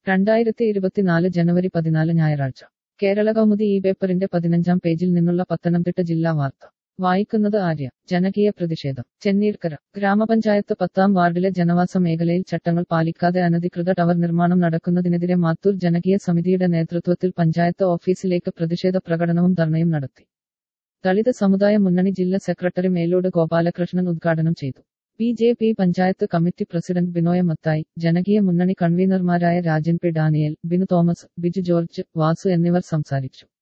രണ്ടായിരത്തി ഇരുപത്തിനാല് ജനുവരി പതിനാല് ഞായറാഴ്ച കേരള കൗമുദി ഈ പേപ്പറിന്റെ പതിനഞ്ചാം പേജിൽ നിന്നുള്ള പത്തനംതിട്ട ജില്ലാ വാർത്ത വായിക്കുന്നത് ആര്യ ജനകീയ പ്രതിഷേധം ചെന്നീർക്കര ഗ്രാമപഞ്ചായത്ത് പത്താം വാർഡിലെ ജനവാസ മേഖലയിൽ ചട്ടങ്ങൾ പാലിക്കാതെ അനധികൃത ടവർ നിർമ്മാണം നടക്കുന്നതിനെതിരെ മാത്തൂർ ജനകീയ സമിതിയുടെ നേതൃത്വത്തിൽ പഞ്ചായത്ത് ഓഫീസിലേക്ക് പ്രതിഷേധ പ്രകടനവും ധർണയും നടത്തി ദളിത് സമുദായ മുന്നണി ജില്ലാ സെക്രട്ടറി മേലോട് ഗോപാലകൃഷ്ണൻ ഉദ്ഘാടനം ചെയ്തു B J P panchayat committee president Binoy Mathai ജനകീയ മുന്നണി കൺവീനർമാരായ Rajan P Daniel Binu Thomas Biju George Vasu എന്നിവർ സംസാരിച്ചു